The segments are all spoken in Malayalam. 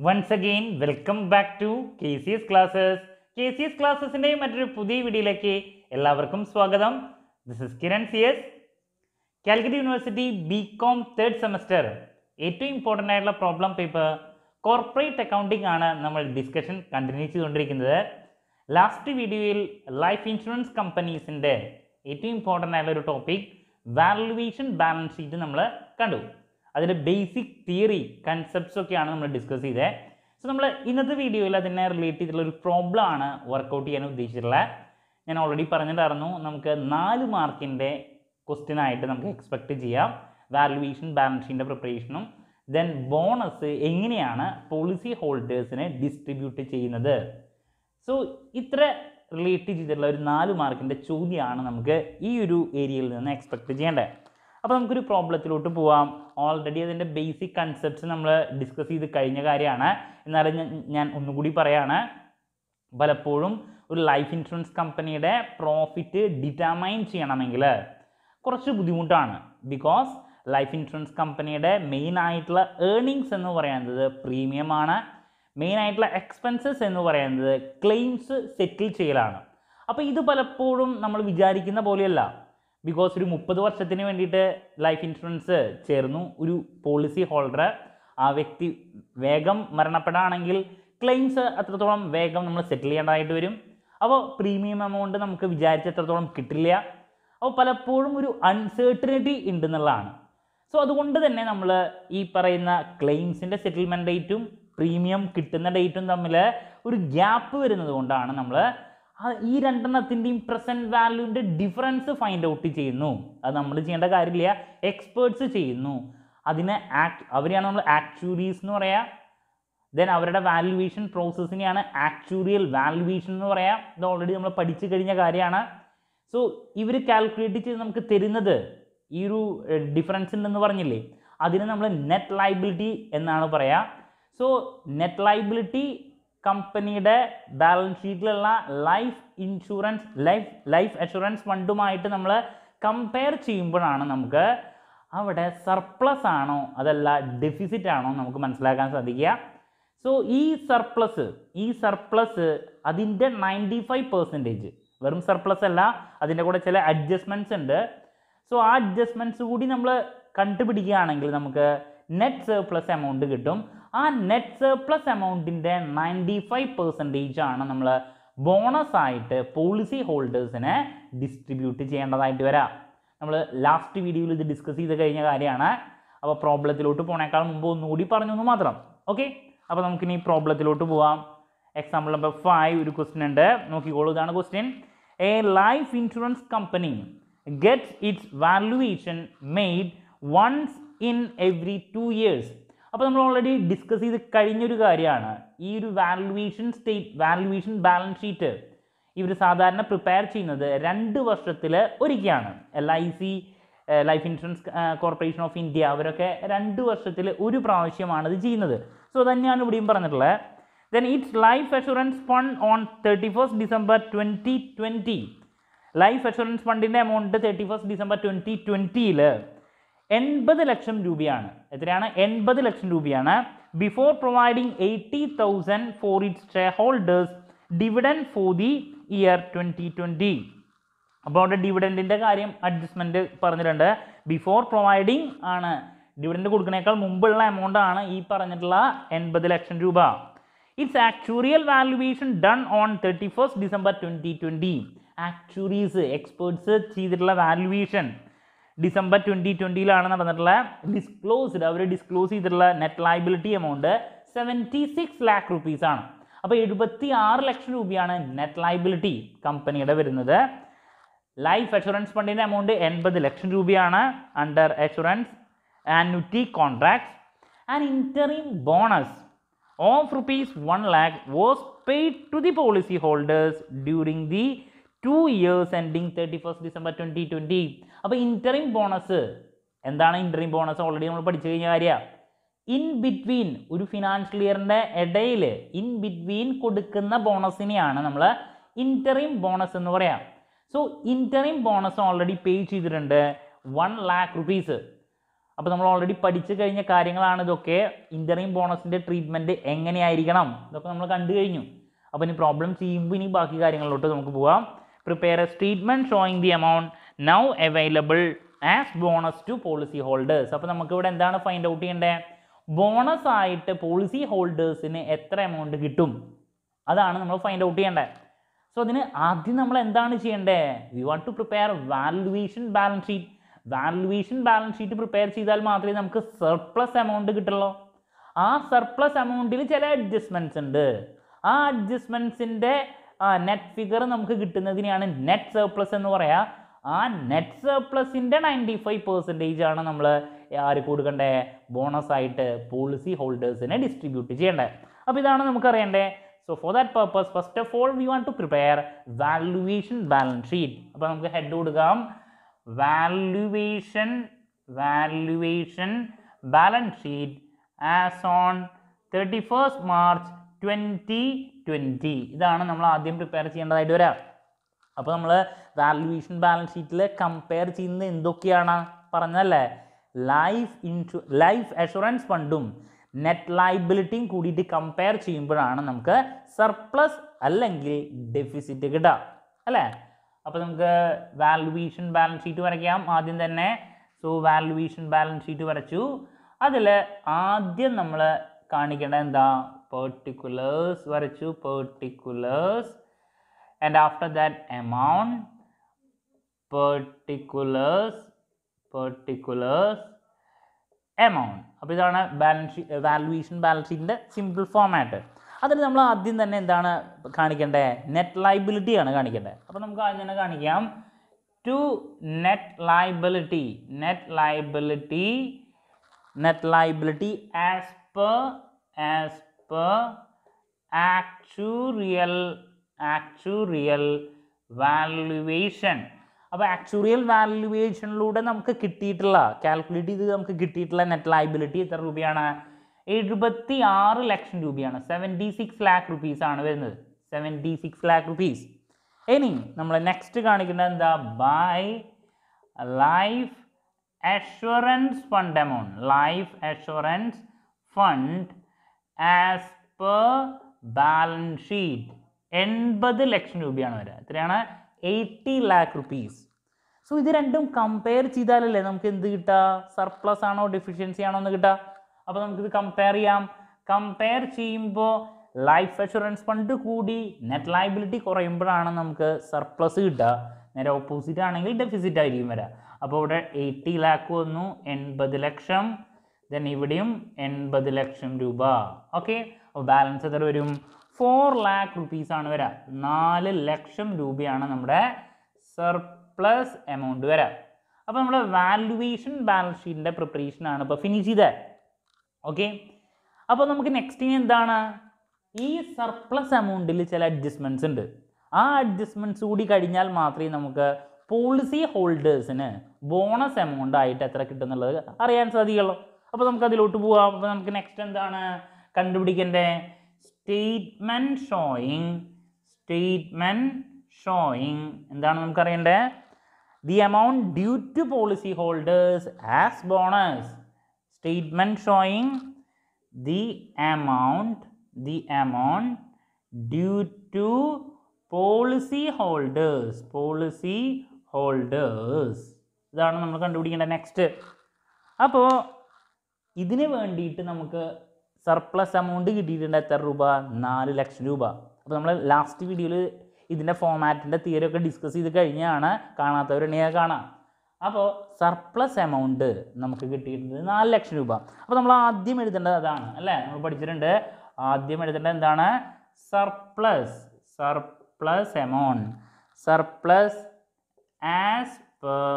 once again welcome back to K C S classes K C S ക്ലാസ്സസിൻ്റെ മറ്റൊരു പുതിയ വീഡിയോയിലേക്ക് എല്ലാവർക്കും സ്വാഗതം this is Kiran C S Calicut university B com third semester ഏറ്റവും ഇമ്പോർട്ടൻ്റ് ആയിട്ടുള്ള പ്രോബ്ലം പേപ്പർ കോർപ്പറേറ്റ് അക്കൗണ്ടിംഗ് ആണ് നമ്മൾ ഡിസ്കഷൻ കണ്ടിന്യൂ ചെയ്തുകൊണ്ടിരിക്കുന്നത് ലാസ്റ്റ് വീഡിയോയിൽ ലൈഫ് ഇൻഷുറൻസ് കമ്പനീസിൻ്റെ ഏറ്റവും ഇമ്പോർട്ടൻ്റ് ആയിട്ടുള്ള ഒരു ടോപ്പിക് വാലുവേഷൻ ബാലൻസ് ഷീറ്റ് നമ്മൾ കണ്ടു അതിൻ്റെ ബേസിക് തിയറി കൺസെപ്റ്റ്സ് ഒക്കെയാണ് നമ്മൾ ഡിസ്കസ് ചെയ്തത് സോ നമ്മൾ ഇന്നത്തെ വീഡിയോയിൽ അതിനെ റിലേറ്റ് ചെയ്തിട്ടുള്ള ഒരു പ്രോബ്ലം ആണ് വർക്കൗട്ട് ചെയ്യാൻ ഉദ്ദേശിച്ചിട്ടുള്ളത് ഞാൻ ഓൾറെഡി പറഞ്ഞിട്ടായിരുന്നു നമുക്ക് നാല് മാർക്കിൻ്റെ ക്വസ്റ്റ്യൻ ആയിട്ട് നമുക്ക് എക്സ്പെക്റ്റ് ചെയ്യാം വാലുവേഷൻ ബാലൻസ് ഷീറ്റിൻ്റെ പ്രിപ്പറേഷനും ദെൻ ബോണസ് എങ്ങനെയാണ് പോളിസി ഹോൾഡേഴ്സിനെ ഡിസ്ട്രിബ്യൂട്ട് ചെയ്യുന്നത് സോ ഇത്ര റിലേറ്റ് ചെയ്തിട്ടുള്ള ഒരു നാല് മാർക്കിൻ്റെ ചോദ്യമാണ് നമുക്ക് ഈ ഒരു ഏരിയയിൽ നിന്ന് എക്സ്പെക്റ്റ് ചെയ്യേണ്ടത് അപ്പോൾ നമുക്കൊരു പ്രോബ്ലത്തിലോട്ട് പോവാം ഓൾറെഡി അതിൻ്റെ ബേസിക് കൺസെപ്റ്റ്സ് നമ്മൾ ഡിസ്കസ് ചെയ്ത് കഴിഞ്ഞ കാര്യമാണ് എന്നാലും ഞാൻ ഞാൻ ഒന്നുകൂടി പറയാണ് പലപ്പോഴും ഒരു ലൈഫ് ഇൻഷുറൻസ് കമ്പനിയുടെ പ്രോഫിറ്റ് ഡിറ്റർമൈൻ ചെയ്യണമെങ്കിൽ കുറച്ച് ബുദ്ധിമുട്ടാണ് ബിക്കോസ് ലൈഫ് ഇൻഷുറൻസ് കമ്പനിയുടെ മെയിൻ ആയിട്ടുള്ള ഏർണിങ്സ് എന്ന് പറയുന്നത് പ്രീമിയമാണ് മെയിൻ ആയിട്ടുള്ള എക്സ്പെൻസസ് എന്ന് പറയുന്നത് ക്ലെയിംസ് സെറ്റിൽ ചെയ്യലാണ് അപ്പോൾ ഇത് പലപ്പോഴും നമ്മൾ വിചാരിക്കുന്ന പോലെയല്ല ബിക്കോസ് ഒരു മുപ്പത് വർഷത്തിന് വേണ്ടിയിട്ട് ലൈഫ് ഇൻഷുറൻസ് ചേർന്നു ഒരു പോളിസി ഹോൾഡർ ആ വ്യക്തി വേഗം മരണപ്പെടുകയാണെങ്കിൽ ക്ലെയിംസ് അത്രത്തോളം വേഗം നമ്മൾ സെറ്റിൽ ചെയ്യേണ്ടതായിട്ട് വരും അപ്പോൾ പ്രീമിയം എമൗണ്ട് നമുക്ക് വിചാരിച്ച എത്രത്തോളം കിട്ടില്ല അപ്പോൾ പലപ്പോഴും ഒരു അൺസേർട്ടനിറ്റി ഉണ്ടെന്നുള്ളതാണ് സോ അതുകൊണ്ട് തന്നെ നമ്മൾ ഈ പറയുന്ന ക്ലെയിംസിൻ്റെ സെറ്റിൽമെൻറ്റ് ഡേറ്റും പ്രീമിയം കിട്ടുന്ന ഡേറ്റും തമ്മിൽ ഒരു ഗ്യാപ്പ് വരുന്നത് കൊണ്ടാണ് നമ്മൾ ഈ രണ്ടെണ്ണത്തിൻ്റെയും പ്രസൻറ്റ് വാല്യൂവിൻ്റെ ഡിഫറൻസ് ഫൈൻഡ് ഔട്ട് ചെയ്യുന്നു അത് നമ്മൾ ചെയ്യേണ്ട കാര്യമില്ല എക്സ്പേർട്സ് ചെയ്യുന്നു അതിനെ ആക്ട് അവരെയാണ് നമ്മൾ ആക്ച്വറീസ് എന്ന് പറയാം ദെൻ അവരുടെ വാല്യുവേഷൻ പ്രോസസ്സിനെയാണ് ആക്ച്വറിയൽ വാല്യുവേഷൻ എന്ന് പറയാം ഇത് ഓൾറെഡി നമ്മൾ പഠിച്ചു കഴിഞ്ഞ കാര്യമാണ് സോ ഇവർ കാൽക്കുലേറ്റ് ചെയ്ത് നമുക്ക് തരുന്നത് ഈ ഒരു ഡിഫറൻസ് ഉണ്ടെന്ന് പറഞ്ഞില്ലേ അതിന് നമ്മൾ നെറ്റ് ലൈബിലിറ്റി എന്നാണ് പറയുക സോ നെറ്റ് ലൈബിലിറ്റി കമ്പനിയുടെ ബാലൻസ് ഷീറ്റിലുള്ള life insurance life life assurance ഫണ്ടുമായിട്ട് നമ്മൾ കമ്പയർ ചെയ്യുമ്പോഴാണ് നമുക്ക് അവിടെ സർപ്ലസ് ആണോ അതല്ല ഡെഫിസിറ്റ് ആണോ നമുക്ക് മനസ്സിലാക്കാൻ സാധിക്കുക സോ ഈ സർപ്ലസ് ഈ സർപ്ലസ് അതിൻ്റെ നയൻറ്റി ഫൈവ് പെർസെൻറ്റേജ് വെറും സർപ്ലസ് അല്ല അതിൻ്റെ കൂടെ ചില അഡ്ജസ്റ്റ്മെൻറ്റ്സ് ഉണ്ട് സോ ആ അഡ്ജസ്റ്റ്മെൻറ്റ്സ് കൂടി നമ്മൾ കണ്ടുപിടിക്കുകയാണെങ്കിൽ നമുക്ക് നെറ്റ് സർപ്ലസ് എമൗണ്ട് കിട്ടും ആ നെറ്റ് സർപ്ലസ് എമൗണ്ടിൻ്റെ നയൻറ്റി ഫൈവ് പെർസെൻറ്റേജ് ആണ് നമ്മൾ ബോണസ് ആയിട്ട് പോളിസി ഹോൾഡേഴ്സിനെ ഡിസ്ട്രിബ്യൂട്ട് ചെയ്യേണ്ടതായിട്ട് വരാം നമ്മൾ ലാസ്റ്റ് വീഡിയോയിൽ ഇത് ഡിസ്കസ് ചെയ്ത് കഴിഞ്ഞ കാര്യമാണ് അപ്പോൾ പ്രോബ്ലത്തിലോട്ട് പോണേക്കാൾ മുമ്പ് ഒന്നുകൂടി പറഞ്ഞു എന്ന് മാത്രം ഓക്കെ അപ്പോൾ നമുക്കിനി പ്രോബ്ലത്തിലോട്ട് പോവാം എക്സാമ്പിൾ നമ്പർ ഫൈവ് ഒരു ക്വസ്റ്റ്യൻ ഉണ്ട് നോക്കിക്കോളൂ ഇതാണ് question a life insurance company gets its valuation made once in every two years അപ്പോൾ നമ്മൾ ഓൾറെഡി ഡിസ്കസ് ചെയ്ത് കഴിഞ്ഞൊരു കാര്യമാണ് ഈ ഒരു valuation state valuation balance sheet ഇവർ സാധാരണ പ്രിപ്പയർ ചെയ്യുന്നത് രണ്ട് വർഷത്തിൽ ഒരിക്കലാണ് L I C life insurance corporation of India അവരൊക്കെ രണ്ട് വർഷത്തിൽ ഒരു പ്രാവശ്യമാണ് ഇത് ചെയ്യുന്നത് സോ തന്നെയാണ് ഇവിടെയും പറഞ്ഞിട്ടുള്ളത് then it's life assurance fund on thirty first December twenty twenty life assurance ഫണ്ടിൻ്റെ amount thirty first December twenty ട്വൻറ്റിയിൽ എൺപത് ലക്ഷം രൂപയാണ് എത്രയാണ് എൺപത് ലക്ഷം രൂപയാണ് before providing eighty thousand for its shareholders dividend for the year twenty twenty അപ്പോൾ അവിടെ ഡിവിഡൻറ്റിൻ്റെ കാര്യം അഡ്ജസ്റ്റ്മെൻറ്റ് പറഞ്ഞിട്ടുണ്ട് ബിഫോർ പ്രൊവൈഡിങ് ആണ് ഡിവിഡൻറ്റ് കൊടുക്കുന്നേക്കാൾ മുമ്പുള്ള എമൗണ്ട് ആണ് ഈ പറഞ്ഞിട്ടുള്ള എൺപത് ലക്ഷം രൂപ it's actuarial valuation done on thirty first December twenty twenty actuaries experts ചെയ്തിട്ടുള്ള വാല്യുവേഷൻ ഡിസംബർ ട്വൻറ്റി ട്വൻറ്റിയിലാണ് നടന്നിട്ടുള്ള ഡിസ്ക്ലോസ്ഡ് അവർ ഡിസ്ക്ലോസ് ചെയ്തിട്ടുള്ള net liability amount seventy six lakh rupees ആണ് അപ്പോൾ എഴുപത്തി ആറ് ലക്ഷം രൂപയാണ് നെറ്റ് ലൈബിലിറ്റി കമ്പനിയുടെ വരുന്നത് ലൈഫ് അഷുറൻസ് ഫണ്ടിൻ്റെ എമൗണ്ട് എൺപത് ലക്ഷം രൂപയാണ് under assurance annuity contracts and interim bonus of rupees one lakh was paid to the policyholders during the two years ending thirty first December twenty twenty അപ്പോൾ ഇൻറ്ററിം ബോണസ് എന്താണ് ഇൻറ്ററിം ബോണസ് ഓൾറെഡി നമ്മൾ പഠിച്ചു കഴിഞ്ഞ കാര്യമാണ് ഇൻ ബിറ്റ്വീൻ ഒരു ഫിനാൻഷ്യൽ ഇയറിൻ്റെ ഇടയിൽ ഇൻ ബിറ്റ്വീൻ കൊടുക്കുന്ന ബോണസിനെയാണ് നമ്മൾ ഇൻറ്ററിം ബോണസ് എന്ന് പറയാം so interim bonus already pay ചെയ്തിട്ടുണ്ട് വൺ ലാക്ക് റുപ്പീസ് അപ്പോൾ നമ്മൾ ഓൾറെഡി പഠിച്ചു കഴിഞ്ഞ കാര്യങ്ങളാണ് ഇതൊക്കെ ഇൻ്ററിം ബോണസിൻ്റെ ട്രീറ്റ്മെൻറ്റ് എങ്ങനെയായിരിക്കണം ഇതൊക്കെ നമ്മൾ കണ്ടു കഴിഞ്ഞു അപ്പോൾ ഇനി പ്രോബ്ലം ചെയ്യുമ്പോൾ ഇനി ബാക്കി കാര്യങ്ങളിലോട്ട് നമുക്ക് പോവാം prepare a statement showing the amount now available as bonus to policyholders അപ്പോൾ നമുക്ക് ഇവിടെ എന്താണ് ഫൈൻഡ് ഔട്ട് ചെയ്യേണ്ടത് ബോണസ് ആയിട്ട് പോളിസി ഹോൾഡേഴ്സിന് എത്ര എമൗണ്ട് കിട്ടും അതാണ് നമ്മൾ ഫൈൻഡ് ഔട്ട് ചെയ്യേണ്ടത് സോ അതിന് ആദ്യം നമ്മൾ എന്താണ് ചെയ്യേണ്ടത് we want to prepare valuation balance sheet valuation balance sheet prepare ചെയ്താൽ മാത്രമേ നമുക്ക് സർപ്ലസ് എമൗണ്ട് കിട്ടുള്ളൂ ആ സർപ്ലസ് എമൗണ്ടിൽ ചില അഡ്ജസ്റ്റ്മെൻറ്റ്സ് ഉണ്ട് ആ അഡ്ജസ്റ്റ്മെൻറ്റ്സിൻ്റെ നെറ്റ് ഫിഗർ നമുക്ക് കിട്ടുന്നതിനെയാണ് നെറ്റ് സർപ്ലസ് എന്ന് പറയാ ആ നെറ്റ് സർപ്ലസിൻ്റെ നയൻറ്റി ഫൈവ് പെർസെൻറ്റേജ് ആണ് നമ്മൾ ആര് കൊടുക്കണ്ടേ ബോണസ് ആയിട്ട് പോളിസി ഹോൾഡേഴ്സിനെ ഡിസ്ട്രിബ്യൂട്ട് ചെയ്യേണ്ടത് അപ്പോൾ ഇതാണ് നമുക്ക് അറിയേണ്ടത് so for that purpose first of all we want to prepare valuation balance sheet അപ്പോൾ നമുക്ക് ഹെഡ് കൊടുക്കാം valuation valuation balance sheet as on thirty first March twenty twenty ഇതാണ് നമ്മൾ ആദ്യം പ്രിപ്പയർ ചെയ്യേണ്ടതായിട്ട് വരാം അപ്പോൾ നമ്മൾ വാലുവേഷൻ ബാലൻസ് ഷീറ്റിൽ കമ്പയർ ചെയ്യുന്നത് എന്തൊക്കെയാണ് പറഞ്ഞല്ലേ ലൈഫ് ഇൻഷു ലൈഫ് അഷുറൻസ് ഫണ്ടും നെറ്റ് ലൈബിലിറ്റിയും കൂടിയിട്ട് കമ്പയർ ചെയ്യുമ്പോഴാണ് നമുക്ക് സർപ്ലസ് അല്ലെങ്കിൽ ഡെഫിസിറ്റ് കിട്ടുക അല്ലേ അപ്പോൾ നമുക്ക് വാലുവേഷൻ ബാലൻസ് ഷീറ്റ് വരയ്ക്കാം ആദ്യം തന്നെ സോ വാലുവേഷൻ ബാലൻസ് ഷീറ്റ് വരച്ചു അതിൽ ആദ്യം നമ്മൾ കാണിക്കേണ്ടത് എന്താ പെർട്ടിക്കുലേഴ്സ് വരച്ചു particulars and after that amount particulars particulars amount അപ്പോൾ ഇതാണ് ബാലൻസ് ഷീറ്റ് വാലുവേഷൻ ബാലൻസ് ഷീറ്റിൻ്റെ സിമ്പിൾ ഫോമാറ്റ് അതിൽ നമ്മൾ ആദ്യം തന്നെ എന്താണ് കാണിക്കേണ്ടത് നെറ്റ് ലൈബിലിറ്റി ആണ് കാണിക്കേണ്ടത് അപ്പോൾ നമുക്ക് ആദ്യം തന്നെ കാണിക്കാം to net liability net liability net liability as per as per actuarial actuarial valuation അപ്പോൾ ആക്ച്വറിയൽ വാലുവേഷനിലൂടെ നമുക്ക് കിട്ടിയിട്ടുള്ള കാൽക്കുലേറ്റ് ചെയ്ത് നമുക്ക് കിട്ടിയിട്ടുള്ള നെറ്റ് ലൈബിലിറ്റി എത്ര രൂപയാണ് എഴുപത്തി ആറ് ലക്ഷം രൂപയാണ് സെവൻറ്റി സിക്സ് ലാക്ക് റുപ്പീസ് ആണ് വരുന്നത് സെവൻറ്റി സിക്സ് ലാക്ക് റുപ്പീസ് ഇനി നമ്മൾ നെക്സ്റ്റ് കാണിക്കുന്നത് എന്താ by life assurance fund amount life assurance fund as per balance sheet എൺപത് ലക്ഷം രൂപയാണ് വരിക എത്രയാണ് എയ്റ്റി ലാക്ക് റുപ്പീസ് സോ ഇത് രണ്ടും കമ്പയർ ചെയ്താലല്ലേ നമുക്ക് എന്ത് കിട്ടുക സർപ്ലസ് ആണോ ഡെഫിഷ്യൻസി ആണോ എന്ന് കിട്ടുക അപ്പോൾ നമുക്കിത് കമ്പയർ ചെയ്യാം കമ്പയർ ചെയ്യുമ്പോൾ ലൈഫ് അഷുറൻസ് ഫണ്ട് കൂടി നെറ്റ് ലൈബിലിറ്റി കുറയുമ്പോഴാണ് നമുക്ക് സർപ്ലസ് കിട്ടുക നേരെ ഓപ്പോസിറ്റ് ആണെങ്കിൽ ഡെഫിസിറ്റ് ആയിരിക്കും വരിക അപ്പോൾ ഇവിടെ എയ്റ്റി ലാക്ക് വന്നു എൺപത് ലക്ഷം ദെൻ ഇവിടെയും എൺപത് ലക്ഷം രൂപ ഓക്കെ അപ്പോൾ ബാലൻസ് എത്ര വരും ഫോർ ലാക്ക് റുപ്പീസ് ആണ് വരിക നാല് ലക്ഷം രൂപയാണ് നമ്മുടെ സർപ്ലസ് എമൗണ്ട് വരിക അപ്പോൾ നമ്മുടെ വാലുവേഷൻ ബാലൻസ് ഷീറ്റിൻ്റെ പ്രിപ്പറേഷൻ ആണ് ഇപ്പോൾ ഫിനിഷ് ചെയ്തത് ഓക്കെ അപ്പോൾ നമുക്ക് നെക്സ്റ്റ് ഇനി എന്താണ് ഈ സർപ്ലസ് എമൗണ്ടിൽ ചില അഡ്ജസ്റ്റ്മെൻറ്റ്സ് ഉണ്ട് ആ അഡ്ജസ്റ്റ്മെൻറ്റ്സ് കൂടി കഴിഞ്ഞാൽ മാത്രമേ നമുക്ക് പോളിസി ഹോൾഡേഴ്സിന് ബോണസ് എമൗണ്ട് ആയിട്ട് എത്ര കിട്ടുന്നുള്ളത് അറിയാൻ സാധിക്കുള്ളൂ അപ്പോൾ നമുക്ക് അതിലോട്ട് പോവാം അപ്പോൾ നമുക്ക് നെക്സ്റ്റ് എന്താണ് കണ്ടുപിടിക്കേണ്ടത് സ്റ്റേറ്റ്മെൻറ്റ് ഷോയിങ് സ്റ്റേറ്റ്മെൻറ്റ് ഷോയിങ് എന്താണ് നമുക്കറിയേണ്ടത് the amount due to policyholders as bonus statement showing the amount the amount due to policy holders policy holders ഇതാണ് നമ്മൾ കണ്ടുപിടിക്കേണ്ട നെക്സ്റ്റ് അപ്പോൾ ഇതിന് വേണ്ടിയിട്ട് നമുക്ക് സർപ്ലസ് എമൗണ്ട് കിട്ടിയിട്ടുണ്ട് എത്ര രൂപ നാല് ലക്ഷം രൂപ അപ്പോൾ നമ്മൾ ലാസ്റ്റ് വീഡിയോയിൽ ഇതിൻ്റെ ഫോമാറ്റിൻ്റെ തിയറി ഒക്കെ ഡിസ്കസ് ചെയ്ത് കഴിഞ്ഞാണ് കാണാത്തവരുണ്ടെങ്കിൽ കാണാം അപ്പോൾ സർപ്ലസ് എമൗണ്ട് നമുക്ക് കിട്ടിയിട്ടുണ്ട് നാല് ലക്ഷം രൂപ അപ്പോൾ നമ്മൾ ആദ്യം എഴുതേണ്ടത് അതാണ് അല്ലേ നമ്മൾ പഠിച്ചിട്ടുണ്ട് ആദ്യം എഴുതേണ്ടത് എന്താണ് surplus surplus amount surplus as per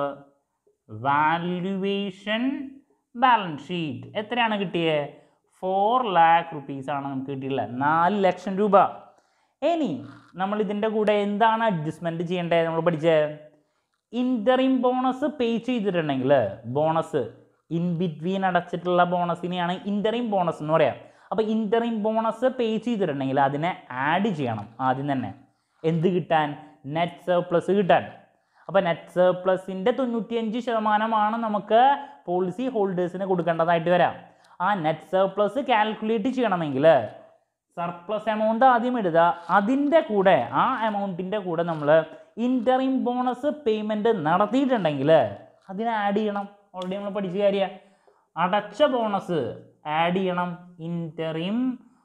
valuation balance sheet എത്രയാണ് കിട്ടിയത് ഫോർ ലാക്ക് റുപ്പീസ് ആണ് നമുക്ക് കിട്ടിയിട്ടുള്ളത് നാല് ലക്ഷം രൂപ ഇനി നമ്മൾ ഇതിൻ്റെ കൂടെ എന്താണ് അഡ്ജസ്റ്റ്മെൻറ്റ് ചെയ്യേണ്ടത് നമ്മൾ പഠിച്ചത് ഇൻ്ററിം ബോണസ് പേ ചെയ്തിട്ടുണ്ടെങ്കിൽ ബോണസ് ഇൻ ബിറ്റ്വീൻ അടച്ചിട്ടുള്ള ബോണസിനെയാണ് ഇൻ്ററിം ബോണസ് എന്ന് പറയാം അപ്പോൾ ഇൻ്ററിം ബോണസ് പേ ചെയ്തിട്ടുണ്ടെങ്കിൽ അതിനെ ആഡ് ചെയ്യണം ആദ്യം തന്നെ എന്ത് കിട്ടാൻ നെറ്റ് സർപ്ലസ് കിട്ടാൻ അപ്പോൾ നെറ്റ് സർപ്ലസിൻ്റെ തൊണ്ണൂറ്റിയഞ്ച് ശതമാനമാണ് നമുക്ക് പോളിസി ഹോൾഡേഴ്സിന് കൊടുക്കേണ്ടതായിട്ട് വരാം ആ നെറ്റ് സർപ്ലസ് കാൽക്കുലേറ്റ് ചെയ്യണമെങ്കിൽ സർപ്ലസ് എമൗണ്ട് ആദ്യം ഇടുക അതിൻ്റെ കൂടെ ആ എമൗണ്ടിൻ്റെ കൂടെ നമ്മൾ ഇൻ്ററിം ബോണസ് പേയ്മെൻറ്റ് നടത്തിയിട്ടുണ്ടെങ്കിൽ അതിനെ ആഡ് ചെയ്യണം ഓൾറെഡി നമ്മൾ പഠിച്ച കാര്യമാണ് അടച്ച ബോണസ് ആഡ് ചെയ്യണം ഇൻ്ററിം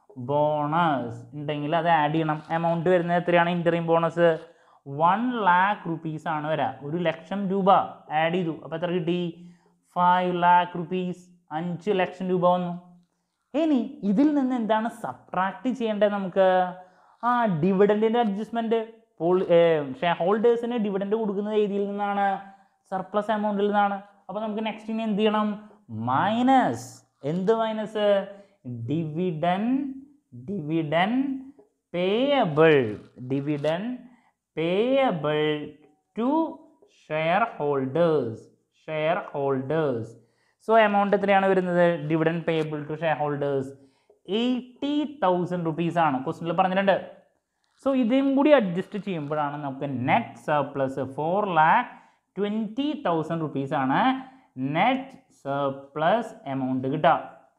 ബോണസ് ഉണ്ടെങ്കിൽ അത് ആഡ് ചെയ്യണം എമൗണ്ട് വരുന്നത് എത്രയാണ് interim bonus one lakh rupees ആണ് വരിക ഒരു ലക്ഷം രൂപ ആഡ് ചെയ്തു അപ്പോൾ എത്ര കിട്ടി ഫൈവ് ലാക്ക് റുപ്പീസ് അഞ്ച് ലക്ഷം രൂപ വന്നു ഇനി ഇതിൽ നിന്ന് എന്താണ് സബ്ട്രാക്ട് ചെയ്യേണ്ടത് നമുക്ക് ആ ഡിവിഡൻറ്റിൻ്റെ അഡ്ജസ്റ്റ്മെൻറ്റ് പോൾ ഷെയർ ഹോൾഡേഴ്സിന് ഡിവിഡൻറ്റ് കൊടുക്കുന്നത് ഏതിൽ നിന്നാണ് സർപ്ലസ് എമൗണ്ടിൽ നിന്നാണ് അപ്പോൾ നമുക്ക് നെക്സ്റ്റ് ഇനി എന്ത് ചെയ്യണം മൈനസ് എന്ത് minus dividend dividend payable dividend payable to shareholders shareholders so amount എത്രയാണ് വരുന്നത് dividend payable to shareholders eighty thousand rupees ആണ് ക്വസ്റ്റിനിൽ പറഞ്ഞിട്ടുണ്ട് സോ ഇതും കൂടി അഡ്ജസ്റ്റ് ചെയ്യുമ്പോഴാണ് നമുക്ക് net surplus four lakh twenty thousand rupees ആണ് നെറ്റ് സർപ്ലസ് എമൗണ്ട് കിട്ടുക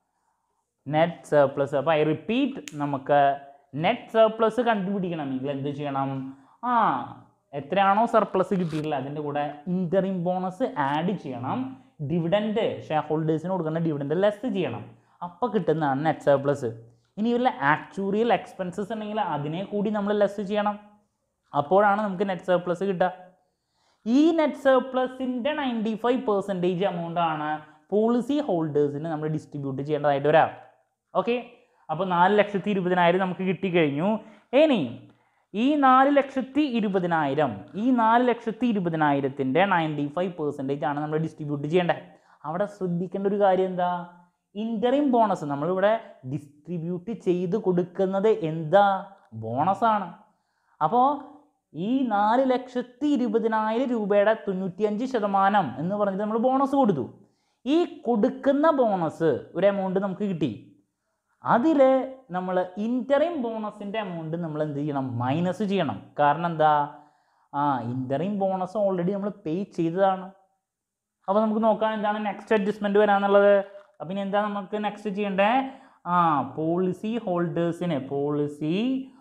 നെറ്റ് സർപ്ലസ് അപ്പോൾ ഐ റിപ്പീറ്റ് നമുക്ക് നെറ്റ് സർപ്ലസ് കണ്ടുപിടിക്കണമെങ്കിൽ എന്ത് ചെയ്യണം ആ എത്രയാണോ സർപ്ലസ് കിട്ടിയിട്ടില്ല അതിൻ്റെ കൂടെ ഇൻ്ററിം ബോണസ് ആഡ് ചെയ്യണം ഡിവിഡൻറ്റ് ഷെയർ ഹോൾഡേഴ്സിന് കൊടുക്കുന്ന ഡിവിഡൻറ്റ് ലെസ് ചെയ്യണം അപ്പോൾ കിട്ടുന്നതാണ് നെറ്റ് സർപ്ലസ് ഇനി വല്ല ആക്ച്വറിയൽ എക്സ്പെൻസസ് ഉണ്ടെങ്കിൽ അതിനെ കൂടി നമ്മൾ ലെസ് ചെയ്യണം അപ്പോഴാണ് നമുക്ക് നെറ്റ് സർപ്ലസ് കിട്ടുക ഈ നെറ്റ് സർപ്ലസിൻ്റെ നയൻറ്റി ഫൈവ് പെർസെൻറ്റേജ് എമൗണ്ട് ആണ് പോളിസി ഹോൾഡേഴ്സിന് നമ്മൾ ഡിസ്ട്രിബ്യൂട്ട് ചെയ്യേണ്ടതായിട്ട് വരാം ഓക്കെ അപ്പോൾ നാല് ലക്ഷത്തി ഇരുപതിനായിരം നമുക്ക് കിട്ടിക്കഴിഞ്ഞു ഇനി ഈ നാല് ലക്ഷത്തി ഇരുപതിനായിരം ഈ നാല് ലക്ഷത്തി ഇരുപതിനായിരത്തിൻ്റെ നയൻറ്റി ഫൈവ് പെർസെൻറ്റേജ് ആണ് നമ്മൾ ഡിസ്ട്രിബ്യൂട്ട് ചെയ്യേണ്ടത് അവിടെ ശ്രദ്ധിക്കേണ്ട ഒരു കാര്യം എന്താ ഇൻ്ററിം ബോണസ് നമ്മളിവിടെ ഡിസ്ട്രിബ്യൂട്ട് ചെയ്ത് കൊടുക്കുന്നത് എന്താ ബോണസാണ് അപ്പോൾ ഈ നാല് ലക്ഷത്തി ഇരുപതിനായിരം രൂപയുടെ തൊണ്ണൂറ്റിയഞ്ച് ശതമാനം എന്ന് പറഞ്ഞിട്ട് നമ്മൾ ബോണസ് കൊടുത്തു ഈ കൊടുക്കുന്ന ബോണസ് ഒരു എമൗണ്ട് നമുക്ക് കിട്ടി അതിൽ നമ്മൾ ഇൻ്ററിം ബോണസിൻ്റെ എമൗണ്ട് നമ്മൾ എന്ത് ചെയ്യണം മൈനസ് ചെയ്യണം കാരണം എന്താ ആ ഇൻ്ററിം ബോണസ് ഓൾറെഡി നമ്മൾ പേ ചെയ്തതാണ് അപ്പോൾ നമുക്ക് നോക്കാം എന്താണ് നെക്സ്റ്റ് അഡ്ജസ്റ്റ്മെൻറ്റ് വരാന്നുള്ളത് അപ്പം ഇനി എന്താ നമുക്ക് നെക്സ്റ്റ് ചെയ്യേണ്ടത് ആ പോളിസി ഹോൾഡേഴ്സിന് 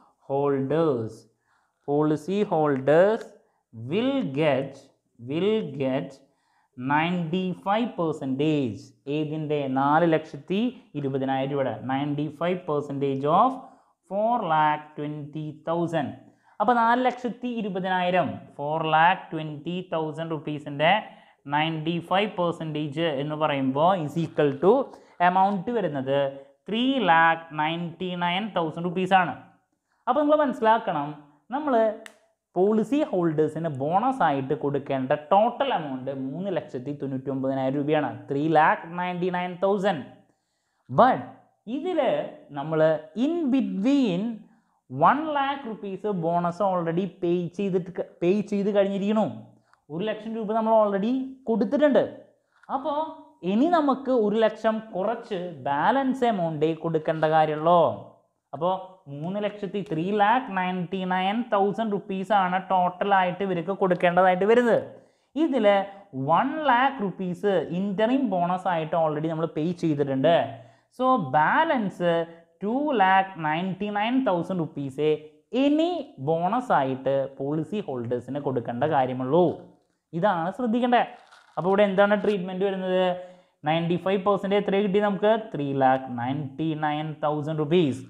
policyholders policyholders will get will get ninety five percentage ഏതിൻ്റെ നാല് ലക്ഷത്തി ഇരുപതിനായിരം രൂപയുടെ ninety five percentage of four lakh twenty thousand അപ്പോൾ നാല് ലക്ഷത്തി ഇരുപതിനായിരം ഫോർ ലാക്ക് ട്വൻറ്റി തൗസൻഡ് റുപ്പീസിൻ്റെ നയൻറ്റി ഫൈവ് പെർസെൻറ്റേജ് എന്ന് പറയുമ്പോൾ ഈസ് ഈക്വൽ ടു എമൗണ്ട് വരുന്നത് three lakh ninety nine thousand റുപ്പീസാണ് അപ്പോൾ നിങ്ങൾ മനസ്സിലാക്കണം നമ്മൾ പോളിസി ഹോൾഡേഴ്സിന് ബോണസ് ആയിട്ട് കൊടുക്കേണ്ട ടോട്ടൽ എമൗണ്ട് മൂന്ന് ലക്ഷത്തി തൊണ്ണൂറ്റി ഒമ്പതിനായിരം രൂപയാണ് three lakh ninety nine thousand but ഇതിൽ നമ്മൾ in between one lakh rupees bonus already pay ചെയ്തിട്ട് പേ ചെയ്ത് കഴിഞ്ഞിരിക്കണു ഒരു ലക്ഷം രൂപ നമ്മൾ ഓൾറെഡി കൊടുത്തിട്ടുണ്ട് അപ്പോൾ ഇനി നമുക്ക് ഒരു ലക്ഷം കുറച്ച് ബാലൻസ് എമൗണ്ടേ കൊടുക്കേണ്ട കാര്യമുള്ളൂ അപ്പോൾ മൂന്ന് ലക്ഷത്തി three lakh ninety nine thousand റുപ്പീസാണ് ടോട്ടലായിട്ട് ഇവർക്ക് കൊടുക്കേണ്ടതായിട്ട് വരുന്നത് ഇതിൽ one lakh rupees interim bonus ആയിട്ട് ഓൾറെഡി നമ്മൾ പേ ചെയ്തിട്ടുണ്ട് so balance two lakh ninety nine thousand റുപ്പീസേ ഇനി ബോണസ് ആയിട്ട് പോളിസി ഹോൾഡേഴ്സിന് കൊടുക്കേണ്ട കാര്യമുള്ളൂ ഇതാണ് ശ്രദ്ധിക്കേണ്ടത് അപ്പോൾ ഇവിടെ എന്താണ് ട്രീറ്റ്മെൻറ്റ് വരുന്നത് നയൻറ്റി ഫൈവ് പെർസെൻറ്റ് എത്ര കിട്ടി നമുക്ക് three lakh ninety nine thousand rupees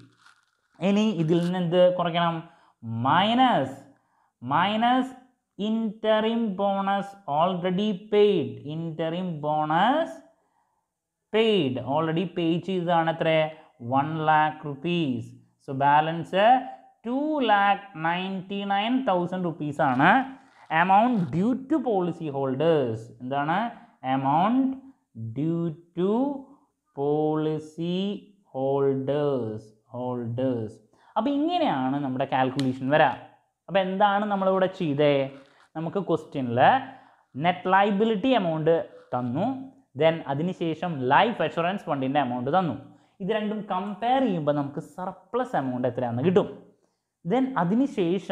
ഇനി ഇതിൽ നിന്ന് എന്ത് കുറയ്ക്കണം minus minus interim bonus already paid interim bonus paid already pay ചെയ്തതാണ് എത്ര one lakh rupees so balance two lakh ninety nine thousand റുപ്പീസാണ് amount due to policyholders എന്താണ് amount due to policyholders holders അപ്പോൾ ഇങ്ങനെയാണ് നമ്മുടെ കാൽക്കുലേഷൻ വരാം അപ്പോൾ എന്താണ് നമ്മളിവിടെ ചെയ്തേ നമുക്ക് ക്വസ്റ്റ്യനിൽ നെറ്റ് ലൈബിലിറ്റി എമൗണ്ട് തന്നു ദെൻ അതിനുശേഷം ലൈഫ് അഷുറൻസ് ഫണ്ടിൻ്റെ എമൗണ്ട് തന്നു ഇത് രണ്ടും കമ്പയർ ചെയ്യുമ്പോൾ നമുക്ക് സർപ്ലസ് എമൗണ്ട് എത്രയാണെന്ന് കിട്ടും ദെൻ അതിനുശേഷം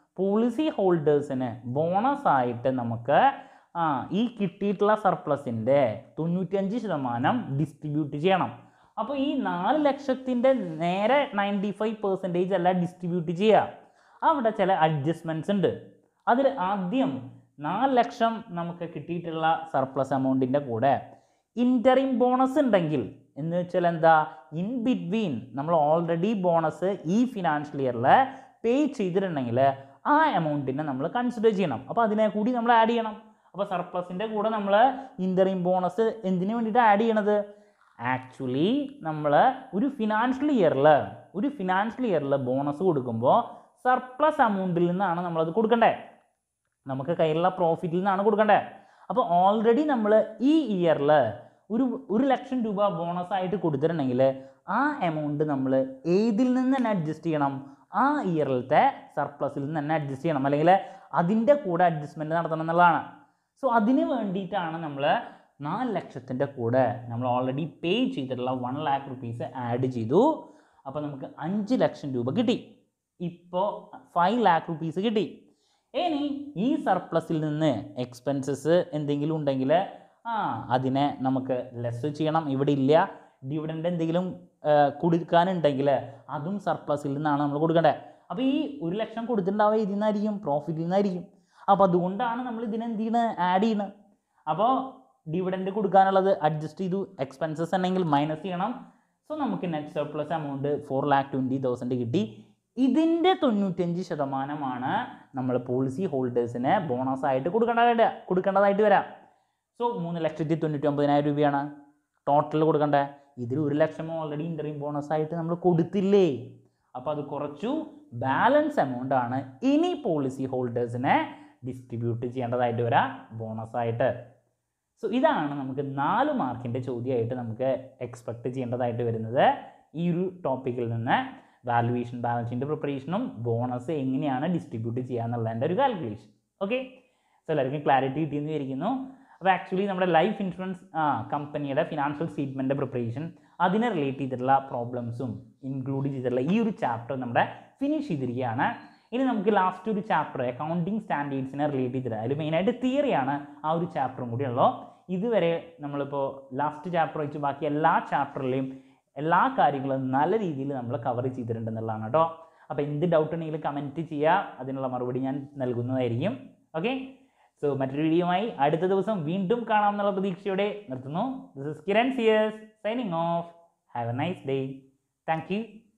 പോളിസി ഹോൾഡേഴ്സിന് ബോണസ് ആയിട്ട് നമുക്ക് ആ ഈ കിട്ടിയിട്ടുള്ള സർപ്ലസിൻ്റെ തൊണ്ണൂറ്റഞ്ച് ശതമാനം ഡിസ്ട്രിബ്യൂട്ട് ചെയ്യണം അപ്പോൾ ഈ നാല് ലക്ഷത്തിൻ്റെ നേരെ നയൻറ്റി ഫൈവ് പെർസെൻറ്റേജ് അല്ല ഡിസ്ട്രിബ്യൂട്ട് ചെയ്യുക അവിടെ ചില അഡ്ജസ്റ്റ്മെൻറ്റ്സ് ഉണ്ട് അതിൽ ആദ്യം നാല് ലക്ഷം നമുക്ക് കിട്ടിയിട്ടുള്ള സർപ്ലസ് എമൗണ്ടിൻ്റെ കൂടെ ഇൻ്ററിം ബോണസ് ഉണ്ടെങ്കിൽ എന്ന് വെച്ചാൽ എന്താ ഇൻ ബിറ്റ്വീൻ നമ്മൾ ഓൾറെഡി ബോണസ് ഈ ഫിനാൻഷ്യൽ ഇയറിൽ പേ ചെയ്തിട്ടുണ്ടെങ്കിൽ ആ എമൗണ്ടിനെ നമ്മൾ കൺസിഡർ ചെയ്യണം അപ്പോൾ അതിനെ കൂടി നമ്മൾ ആഡ് ചെയ്യണം അപ്പോൾ സർപ്ലസിൻ്റെ കൂടെ നമ്മൾ ഇൻ്ററിം ബോണസ് എന്തിനു വേണ്ടിയിട്ട് ആഡ് ചെയ്യണത് ആക്ച്വലി നമ്മൾ ഒരു ഫിനാൻഷ്യൽ ഇയറിൽ ഒരു ഫിനാൻഷ്യൽ ഇയറിൽ ബോണസ് കൊടുക്കുമ്പോൾ സർപ്ലസ് എമൗണ്ടിൽ നിന്നാണ് നമ്മളത് കൊടുക്കണ്ടേ നമുക്ക് കയ്യിലുള്ള പ്രോഫിറ്റിൽ നിന്നാണ് കൊടുക്കണ്ടേ അപ്പോൾ ഓൾറെഡി നമ്മൾ ഈ ഇയറിൽ ഒരു ഒരു ലക്ഷം രൂപ ബോണസ് ആയിട്ട് കൊടുത്തിട്ടുണ്ടെങ്കിൽ ആ എമൗണ്ട് നമ്മൾ ഏതിൽ നിന്ന് തന്നെ അഡ്ജസ്റ്റ് ചെയ്യണം ആ ഇയറിലത്തെ സർപ്ലസിൽ നിന്ന് തന്നെ അഡ്ജസ്റ്റ് ചെയ്യണം അല്ലെങ്കിൽ അതിൻ്റെ കൂടെ അഡ്ജസ്റ്റ്മെൻറ്റ് നടത്തണം എന്നുള്ളതാണ് സോ അതിന് വേണ്ടിയിട്ടാണ് നമ്മൾ നാല് ലക്ഷത്തിൻ്റെ കൂടെ നമ്മൾ ഓൾറെഡി പേ ചെയ്തിട്ടുള്ള വൺ ലാക്ക് റുപ്പീസ് ആഡ് ചെയ്തു അപ്പോൾ നമുക്ക് അഞ്ച് ലക്ഷം രൂപ കിട്ടി ഇപ്പോൾ ഫൈവ് ലാക്ക് റുപ്പീസ് കിട്ടി ഇനി ഈ സർപ്ലസിൽ നിന്ന് എക്സ്പെൻസസ് എന്തെങ്കിലും ഉണ്ടെങ്കിൽ ആ അതിനെ നമുക്ക് ലെസ് ചെയ്യണം ഇവിടെ ഇല്ല ഡിവിഡൻ്റ് എന്തെങ്കിലും ആ, കൊടുക്കാനുണ്ടെങ്കിൽ അതും സർപ്ലസിൽ നിന്നാണ് നമ്മൾ കൊടുക്കേണ്ടത് അപ്പോൾ ഈ ഒരു ലക്ഷം കൊടുത്തിട്ടുണ്ടാവുക ഇതിൽ നിന്നായിരിക്കും പ്രോഫിറ്റിൽ നിന്നായിരിക്കും അപ്പോൾ അതുകൊണ്ടാണ് നമ്മൾ ഇതിനെ എന്ത് ചെയ്യണത് ആഡ് ചെയ്യണത് അപ്പോൾ ഡിവിഡൻഡ് കൊടുക്കാനുള്ളത് അഡ്ജസ്റ്റ് ചെയ്തു എക്സ്പെൻസസ് ഉണ്ടെങ്കിൽ മൈനസ് ചെയ്യണം സോ നമുക്ക് net surplus amount four lakh twenty thousand കിട്ടി ഇതിൻ്റെ തൊണ്ണൂറ്റഞ്ച് ശതമാനമാണ് നമ്മൾ പോളിസി ഹോൾഡേഴ്സിന് ബോണസ് ആയിട്ട് കൊടുക്കേണ്ടതായിട്ട് കൊടുക്കേണ്ടതായിട്ട് വരാം സോ മൂന്ന് ലക്ഷത്തി തൊണ്ണൂറ്റി ഒമ്പതിനായിരം രൂപയാണ് ടോട്ടൽ കൊടുക്കേണ്ടത് ഇതിൽ ഒരു ലക്ഷം ഓൾറെഡി ഇൻ്റർവ്യൂ ബോണസ് ആയിട്ട് നമ്മൾ കൊടുത്തില്ലേ അപ്പോൾ അത് കുറച്ചു ബാലൻസ് എമൗണ്ട് ആണ് ഇനി പോളിസി ഹോൾഡേഴ്സിനെ ഡിസ്ട്രിബ്യൂട്ട് ചെയ്യേണ്ടതായിട്ട് വരാം ബോണസ് ആയിട്ട് സോ ഇതാണ് നമുക്ക് നാല് മാർക്കിൻ്റെ ചോദ്യമായിട്ട് നമുക്ക് എക്സ്പെക്ട് ചെയ്യേണ്ടതായിട്ട് വരുന്നത് ഈ ഒരു ടോപ്പിക്കിൽ നിന്ന് വാലുവേഷൻ ബാലൻസിൻ്റെ പ്രിപ്പറേഷനും ബോണസ് എങ്ങനെയാണ് ഡിസ്ട്രിബ്യൂട്ട് ചെയ്യുക എന്നുള്ളതിൻ്റെ ഒരു കാൽക്കുലേഷൻ ഓക്കെ സോ എല്ലാവർക്കും ക്ലാരിറ്റി കിട്ടിയെന്ന് വിചാരിക്കുന്നു അപ്പോൾ ആക്ച്വലി നമ്മുടെ ലൈഫ് ഇൻഷുറൻസ് കമ്പനിയുടെ ഫിനാൻഷ്യൽ സ്റ്റേറ്റ്മെൻറ്റ് പ്രിപ്പറേഷൻ അതിനെ റിലേറ്റ് ചെയ്തിട്ടുള്ള പ്രോബ്ലംസും ഇൻക്ലൂഡ് ചെയ്തിട്ടുള്ള ഈ ഒരു ചാപ്റ്റർ നമ്മുടെ ഫിനിഷ് ചെയ്തിരിക്കുകയാണ് ഇനി നമുക്ക് ലാസ്റ്റ് ഒരു ചാപ്റ്റർ അക്കൗണ്ടിങ് സ്റ്റാൻഡേർഡ്സിനെ റിലേറ്റ് ചെയ്തിട്ട് അതിൽ മെയിനായിട്ട് തിയറിയാണ് ആ ഒരു ചാപ്റ്ററും കൂടി ഉള്ളൂ ഇതുവരെ നമ്മളിപ്പോൾ ലാസ്റ്റ് ചാപ്റ്റർ വെച്ച് ബാക്കി എല്ലാ ചാപ്റ്ററിലെയും എല്ലാ കാര്യങ്ങളും നല്ല രീതിയിൽ നമ്മൾ കവർ ചെയ്തിട്ടുണ്ടെന്നുള്ളതാണ് കേട്ടോ അപ്പോൾ എന്ത് ഡൗട്ട് ഉണ്ടെങ്കിലും കമൻറ്റ് ചെയ്യുക അതിനുള്ള മറുപടി ഞാൻ നൽകുന്നതായിരിക്കും ഓക്കെ സോ മറ്റൊരു വീഡിയോയുമായി അടുത്ത ദിവസം വീണ്ടും കാണാം എന്നുള്ള പ്രതീക്ഷയോടെ നിർത്തുന്നു ദിസ് ഇസ് കിരൺ സിയേഴ്സ് signing off have a nice day thank U